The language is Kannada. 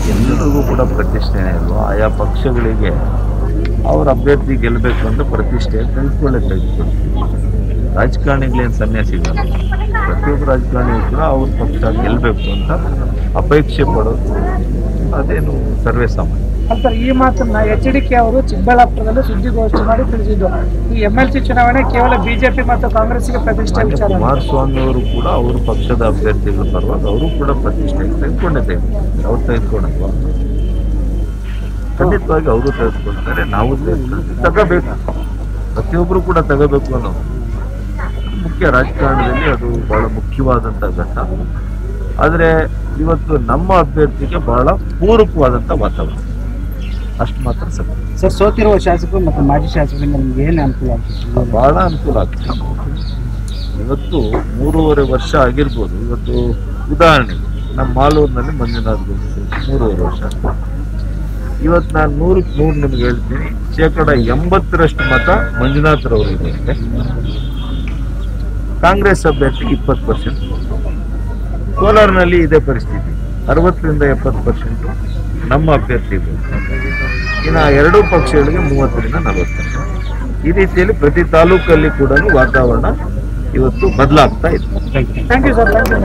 ಎಲ್ಲರಿಗೂ ಕೂಡ ಪ್ರತಿಷ್ಠೆನೇ ಇಲ್ವಾ ಆಯಾ ಪಕ್ಷಗಳಿಗೆ ಅವ್ರ ಅಭ್ಯರ್ಥಿ ಗೆಲ್ಲಬೇಕು ಅಂತ ಪ್ರತಿಷ್ಠೆ ತೆಗೆದುಕೊಳ್ಳೆ ತೆಗೆದುಕೊಳ್ತೀವಿ ರಾಜಕಾರಣಿಗಳೇನು ಸನ್ಯಾಸಿಗಳು ಪ್ರತಿಯೊಬ್ಬ ರಾಜಕಾರಣಿಗಳು ಕೂಡ ಅವ್ರ ಪಕ್ಷ ಗೆಲ್ಲಬೇಕು ಅಂತ ಅಪೇಕ್ಷೆ ಪಡೋದು ಅದೇನು ಸರ್ವೇ ಸಾಮಾನ್ಯ ಅಂತ ಈ ಮಾತನ್ನ ಎಚ್ ಡಿ ಕೆ ಅವರು ಚಿಕ್ಕಬಳ್ಳಾಪುರದಲ್ಲಿ ಸುದ್ದಿಗೋಷ್ಠಿ ಮಾಡಿ ತಿಳಿಸಿದ್ದು ಈ ಎಂ ಎಲ್ ಸಿ ಚುನಾವಣೆ ಕೇವಲ ಬಿಜೆಪಿ ಮತ್ತು ಕಾಂಗ್ರೆಸ್ಗೆ ಪ್ರತಿಷ್ಠೆ ಮಾನ್ಯ ವಿಚಾರ ಕುಮಾರಸ್ವಾಮಿ ಅವರು ಕೂಡ ಅವ್ರ ಪಕ್ಷದ ಅಭ್ಯರ್ಥಿಗಳ ಪರವಾಗಿ ಅವರು ಕೂಡ ಪ್ರತಿಷ್ಠೆ ತೆಗೆದುಕೊಂಡೇ ತೆಗೆದುಕೊಳ್ತಾರೆ ಅವ್ರು ತೆಗೆದುಕೊಂಡಲ್ವಾ ಖಂಡಿತವಾಗಿ ಅವರು ತೆಗೆದುಕೊಳ್ತಾರೆ ನಾವು ತೆಗೆದುಕೊಳ್ತೀವಿ. ತಗೋಬೇಕು ಪ್ರತಿಯೊಬ್ಬರು ಕೂಡ ತಗೋಬೇಕು ಅನ್ನೋ ಮುಖ್ಯ ರಾಜಕಾರಣದಲ್ಲಿ ಅದು ಬಹಳ ಮುಖ್ಯವಾದಂಥ ಘಟ್ಟ ಆದರೆ ಇವತ್ತು ನಮ್ಮ ಅಭ್ಯರ್ಥಿಗೆ ಬಹಳ ಪೂರಕವಾದಂಥ ವಾತಾವರಣ ಅಷ್ಟು ಮಾತ್ರ ಸತ್ಯ ಸರ್ ಸೋತಿರುವ ಶಾಸಕರು ಮತ್ತು ಮಾಜಿ ಶಾಸಕರಿಂದ ನಿಮ್ಗೆ ಏನು ಅನುಕೂಲ ಆಗ್ತದೆ ಬಹಳ ಅನುಕೂಲ ಆಗ್ತದೆ ಇವತ್ತು ಮೂರುವರೆ ವರ್ಷ ಆಗಿರ್ಬೋದು ಇವತ್ತು ಉದಾಹರಣೆಗೆ ನಮ್ಮ ಮಾಲೂರಿನಲ್ಲಿ ಮಂಜುನಾಥ್ ಗುರು ಮೂರುವರೆ ವರ್ಷ ಇವತ್ತು ನಾನು ನೂರಕ್ಕೆ ನೂರು ನಿಮ್ಗೆ ಹೇಳ್ತೀನಿ ಶೇಕಡ ಎಂಬತ್ತರಷ್ಟು ಮತ ಮಂಜುನಾಥ್ರವರಿಗೆ ಇದೆ ಕಾಂಗ್ರೆಸ್ ಅಭ್ಯರ್ಥಿಗೆ ಇಪ್ಪತ್ತು ಪರ್ಸೆಂಟ್ ಕೋಲಾರ್ನಲ್ಲಿ ಇದೇ ಪರಿಸ್ಥಿತಿ ಅರವತ್ತರಿಂದ ಎಪ್ಪತ್ತು ಪರ್ಸೆಂಟ್ ನಮ್ಮ ಅಭ್ಯರ್ಥಿ ಇನ್ನು ಎರಡೂ ಪಕ್ಷಗಳಿಗೆ ಮೂವತ್ತರಿಂದ ನಲವತ್ತು ಪರ್ಸೆಂಟ್ ಈ ರೀತಿಯಲ್ಲಿ ಪ್ರತಿ ತಾಲೂಕಲ್ಲಿ ಕೂಡ ವಾತಾವರಣ ಇವತ್ತು ಬದಲಾಗ್ತಾ ಇದೆ thank you sir thank you